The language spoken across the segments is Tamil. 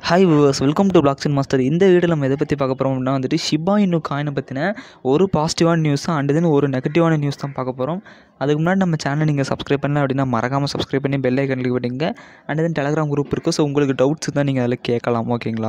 ஹாய் வியூவர்ஸ் வெல்கம் டு பிளாக்ஸின் மாஸ்டர் இந்த வீடியோவில் நம்ம எதை பற்றி பார்க்க போகிறோம் அப்படின்னா வந்துட்டு ஷிபா இன்னு காயினை பற்றின ஒரு பாசிட்டிவான நியூஸ் தான் அண்ட் தென் ஒரு நெகட்டிவான நியூஸ் தான் பார்க்க போகிறோம் அதுக்கு முன்னாடி நம்ம சேனலை நீங்கள் சப்ஸ்கிரைப் பண்ணல அப்படின்னா மறக்காமல் சப்ஸ்கிரைப் பண்ணி பெல் ஐக்கன் கிளிக் பண்ணிங்க அண்ட் தென் டெலகிராம் குரூப் இருக்குது ஸோ உங்களுக்கு டவுட்ஸ் தான் நீங்கள் அதில் கேட்கலாம் ஓகேங்களா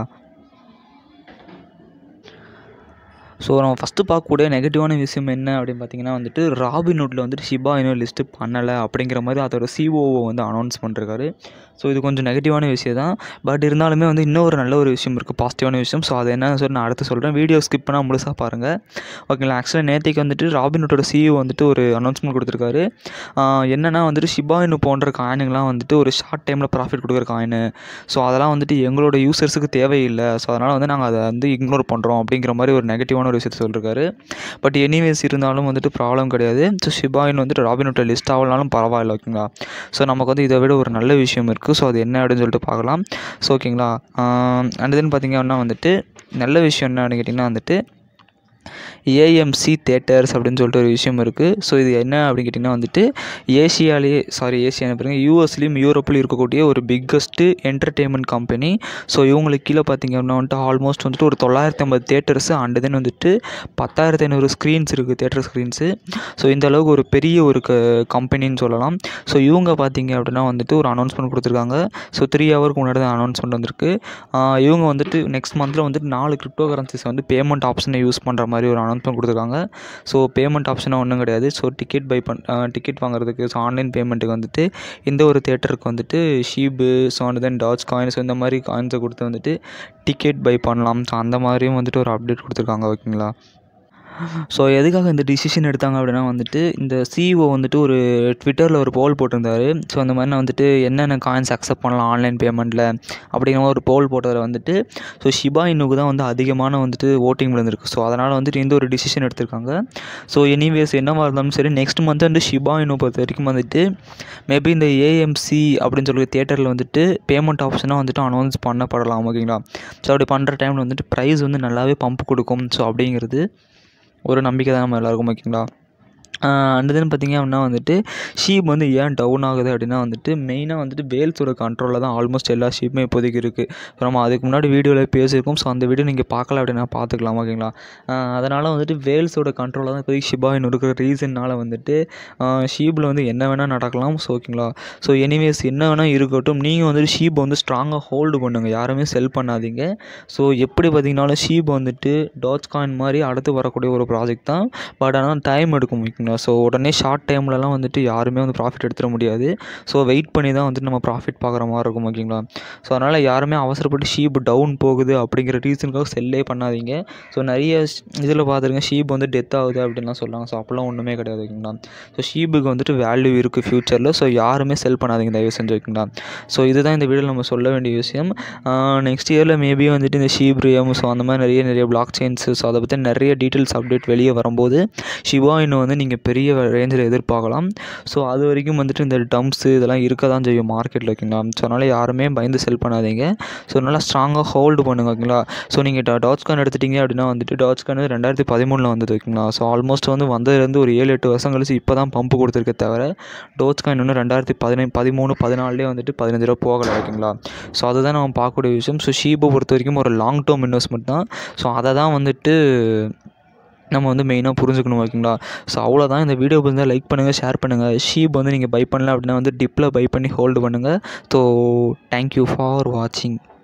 ஸோ நம்ம ஃபஸ்ட்டு பார்க்கக்கூடிய நெகட்டிவான விஷயம் என்ன அப்படின்னு பார்த்தீங்கன்னா வந்துட்டு ராபின்வுட்டில் வந்துட்டு ஷிபா இன்னும் லிஸ்ட்டு பண்ணலை அப்படிங்கிற மாதிரி அதோட சிஓஓ வந்து அனௌன்ஸ் பண்ணிருக்காரு ஸோ இது கொஞ்சம் நெகட்டிவான விஷயம் தான் பட் இருந்தாலுமே வந்து இன்னொரு நல்ல ஒரு விஷயம் இருக்குது பாசிட்டிவான விஷயம் ஸோ அது என்னன்னு சொல்லி நான் அடுத்து சொல்கிறேன் வீடியோ ஸ்கிப் பண்ணால் முழுசாக பாருங்கள் ஓகேங்களா ஆக்சுவலாக நேற்றுக்கு வந்துட்டு ராபின்வுட்டோட சிஇஓ வந்துட்டு ஒரு அனௌன்ஸ்மெண்ட் கொடுத்துருக்காரு ஆஹ் என்னன்னா வந்துட்டு ஷிபா இன்னு போன்ற காயினுங்களாம் வந்துட்டு ஒரு ஷார்ட் டைமில் ப்ராஃபிட் கொடுக்குற காயின் ஸோ அதெல்லாம் வந்துட்டு எங்களோட யூசர்ஸுக்கு தேவையில்லை ஸோ அதனால் வந்து நாங்கள் அதை வந்து இக்னோர் பண்ணுறோம் அப்படிங்கிற மாதிரி ஒரு நெகட்டிவான ஒரு விஷயத்தை சொல்லியிருக்காரு பட் எனிவேஸ் இருந்தாலும் வந்துட்டு ப்ராப்ளம் கிடையாது ஸோ ஷிபாயின் வந்துட்டு ராபின்வுட்டை லிஸ்ட் ஆகலனாலும் பரவாயில்ல ஓகேங்களா ஸோ நமக்கு வந்து இதை விட ஒரு நல்ல விஷயம் இருக்குது ஸோ அது என்ன அப்படின்னு சொல்லிட்டு பார்க்கலாம் ஸோ ஓகேங்களா அண்ட் தென் பார்த்தீங்கன்னா வந்துட்டு நல்ல விஷயம் என்ன அப்படின்னு கேட்டிங்கன்னா வந்துட்டு ஏஎம்சி தேட்டர்ஸ் அப்படின்னு சொல்லிட்டு ஒரு விஷயம் இருக்குது ஸோ இது என்ன அப்படின்னு கேட்டிங்கன்னா வந்துட்டு ஏசியாலேயே சாரி ஏசியா பாருங்க யூஎஸ்லேயும் யூரோப்லேயும் இருக்கக்கூடிய ஒரு பிக்கஸ்ட்டு என்டர்டெயின்மெண்ட் கம்பெனி ஸோ இவங்களுக்கு கீழே பார்த்தீங்க அப்படின்னா வந்துட்டு ஆல்மோஸ்ட் வந்துட்டு ஒரு தொள்ளாயிரத்தி ஐம்பது தேட்டர்ஸ் அண்ட் தென் வந்துட்டு பத்தாயிரத்தி ஐநூறு ஸ்க்ரீன்ஸ் இருக்குது தேட்டர் ஸ்க்ரீன்ஸு ஸோ இந்த அளவுக்கு ஒரு பெரிய ஒரு க கம்பெனின்னு சொல்லலாம் ஸோ இவங்க பார்த்தீங்க அப்படின்னா வந்துட்டு ஒரு அனௌன்ஸ்மெண்ட் கொடுத்துருக்காங்க ஸோ த்ரீ ஹவருக்கு முன்னாடி தான் அனௌன்ஸ்மெண்ட் வந்திருக்கு ஆஹ் இவங்க வந்துட்டு நெக்ஸ்ட் மந்தில் வந்துட்டு நாலு கிரிப்டோ கரன்சிஸ் வந்து பேமெண்ட் ஆப்ஷனை யூஸ் பண்ணுற மாதிரி ஒரு அனௌன்ஸ்மெண்ட் கொடுத்துருக்காங்க ஸோ பேமெண்ட் ஆப்ஷனாக ஒன்றும் கிடையாது ஸோ டிக்கெட் பை பண் டிக்கெட் வாங்குறதுக்கு ஸோ ஆன்லைன் பேமெண்ட்டுக்கு வந்துட்டு இந்த ஒரு தேட்டருக்கு வந்துட்டு shib so and then doge coins இந்த மாதிரி காயின்ஸை கொடுத்து வந்துட்டு டிக்கெட் பை பண்ணலாம் ஸோ அந்த மாதிரியும் வந்துட்டு ஒரு அப்டேட் கொடுத்துருக்காங்க ஓகேங்களா ஸோ எதுக்காக இந்த டிசிஷன் எடுத்தாங்க அப்படின்னா வந்துட்டு இந்த சிஇஓ வந்துட்டு ஒரு ட்விட்டரில் ஒரு போல் போட்டிருந்தாரு ஸோ அந்த மாதிரி நான் வந்துட்டு என்னென்ன காயின்ஸ் அக்செப்ட் பண்ணலாம் ஆன்லைன் பேமெண்ட்டில் அப்படிங்கிற ஒரு போல் போட்டதில் வந்துட்டு ஸோ ஷிபா இன்னுக்கு தான் வந்து அதிகமான வந்துட்டு ஓட்டிங் விழுந்திருக்கு ஸோ அதனால் வந்துட்டு இந்த ஒரு டிசிஷன் எடுத்திருக்காங்க ஸோ எனிவேஸ் என்னவாக இருந்தாலும் சரி நெக்ஸ்ட் மந்த் வந்து ஷிபா இன்னும் பொறுத்த வரைக்கும் வந்துட்டு மேபி இந்த ஏஎம்சி அப்படின்னு சொல்லி தேட்டரில் வந்துட்டு பேமெண்ட் ஆப்ஷனாக வந்துட்டு அனௌன்ஸ் பண்ணப்படலாம் ஓகேங்களா ஸோ அப்படி பண்ணுற டைமில் வந்துட்டு ப்ரைஸ் வந்து நல்லாவே பம்ப் கொடுக்கும் ஸோ அப்படிங்கிறது ஒரு நம்பிக்கை தான் நம்ம எல்லாருக்கும் ஓகேங்களா அண்ட் தென் பார்த்திங்க அப்படின்னா வந்துட்டு ஷீப் வந்து ஏன் டவுன் ஆகுது அப்படின்னா வந்துட்டு மெயினாக வந்துட்டு வேல்ஸோட கண்ட்ரோலில் தான் ஆல்மோஸ்ட் எல்லா ஷீப்புமே இப்போதைக்கு இருக்குது ஸோ நம்ம அதுக்கு முன்னாடி வீடியோவில் பேசியிருக்கோம் ஸோ அந்த வீடியோ நீங்கள் பார்க்கல அப்படின்னா பார்த்துக்கலாம் ஓகேங்களா அதனால் வந்துட்டு வேல்ஸோட கண்ட்ரோலில் தான் இப்போதைக்கு ஷிபாயின் இருக்கிற ரீசன்னால் வந்துட்டு ஷீப்பில் வந்து என்ன வேணால் நடக்கலாம் ஸோ ஓகேங்களா ஸோ எனிவேஸ் என்ன வேணால் இருக்கட்டும் நீங்கள் வந்துட்டு ஷீப் வந்து ஸ்ட்ராங்காக ஹோல்டு பண்ணுங்கள் யாருமே செல் பண்ணாதீங்க ஸோ எப்படி பார்த்தீங்கனாலும் ஷீப் வந்துட்டு டாட்ச் காயின் மாதிரி அடுத்து வரக்கூடிய ஒரு ப்ராஜெக்ட் தான் பட் ஆனால் டைம் எடுக்கும் ஓகேங்களா ஸோ உடனே ஷார்ட் டைம்லலாம் வந்துட்டு யாருமே வந்து ப்ராஃபிட் எடுத்துட முடியாது ஸோ வெயிட் பண்ணி தான் வந்துட்டு நம்ம ப்ராஃபிட் பார்க்குற மாதிரி இருக்கும் ஓகேங்களா ஸோ அதனால் யாருமே அவசரப்பட்டு ஷீப் டவுன் போகுது அப்படிங்கிற ரீசனுக்காக செல்லே பண்ணாதீங்க ஸோ நிறைய இதில் பார்த்துருங்க ஷீப் வந்து டெத் ஆகுது அப்படின்லாம் சொல்கிறாங்க ஸோ அப்போல்லாம் ஒன்றுமே கிடையாது ஓகேங்களா ஸோ ஷீப்புக்கு வந்துட்டு வேல்யூ இருக்குது ஃப்யூச்சரில் ஸோ யாருமே செல் பண்ணாதீங்க தயவு செஞ்சு ஓகேங்களா ஸோ இதுதான் இந்த வீடியோவில் நம்ம சொல்ல வேண்டிய விஷயம் நெக்ஸ்ட் இயரில் மேபி வந்துட்டு இந்த ஷீப் ரியம் ஸோ அந்த மாதிரி நிறைய நிறைய பிளாக் செயின்ஸு ஸோ அதை பற்றி நிறைய டீட்டெயில்ஸ் அப்டேட் வெளியே வரும்போது ஷிவா இன்னும் வந்து நீங்கள் பெரிய ரேஞ்சில் எதிர்பார்க்கலாம் ஸோ அது வரைக்கும் வந்துட்டு இந்த டம்ப்ஸு இதெல்லாம் இருக்க தான் செய்யும் மார்க்கெட்டில் ஓகேங்களா ஸோ அதனால் யாருமே பயந்து செல் பண்ணாதீங்க ஸோ நல்லா ஸ்ட்ராங்காக ஹோல்டு பண்ணுங்க ஓகேங்களா ஸோ நீங்கள் டாட்ச் கான் எடுத்துட்டீங்க அப்படின்னா வந்துட்டு டாட்ச் கான் ரெண்டாயிரத்தி பதிமூணில் வந்தது ஓகேங்களா ஸோ ஆல்மோஸ்ட் வந்து வந்ததுலேருந்து ஒரு ஏழு எட்டு வருஷம் கழிச்சு இப்போ தான் பம்பு கொடுத்துருக்கே தவிர டோட்ச் காயின் இன்னும் ரெண்டாயிரத்தி பதினை பதிமூணு பதினாலே வந்துட்டு பதினஞ்சு ரூபா போகலை ஓகேங்களா ஸோ அதுதான் நம்ம பார்க்கக்கூடிய விஷயம் ஸோ ஷீப்பை பொறுத்த வரைக்கும் ஒரு லாங் டேர்ம் இன்வெஸ்ட்மெண்ட் தான் ஸோ அதை தான் வந்துட்டு நம்ம வந்து மெயினாக புரிஞ்சுக்கணும் ஓகேங்களா ஸோ அவ்வளோதான் இந்த வீடியோ வந்து லைக் பண்ணுங்கள் ஷேர் பண்ணுங்கள் ஷீப் வந்து நீங்கள் பை பண்ணல அப்படின்னா வந்து டிப்பில் பை பண்ணி ஹோல்டு பண்ணுங்கள் ஸோ தேங்க்யூ ஃபார் வாட்சிங்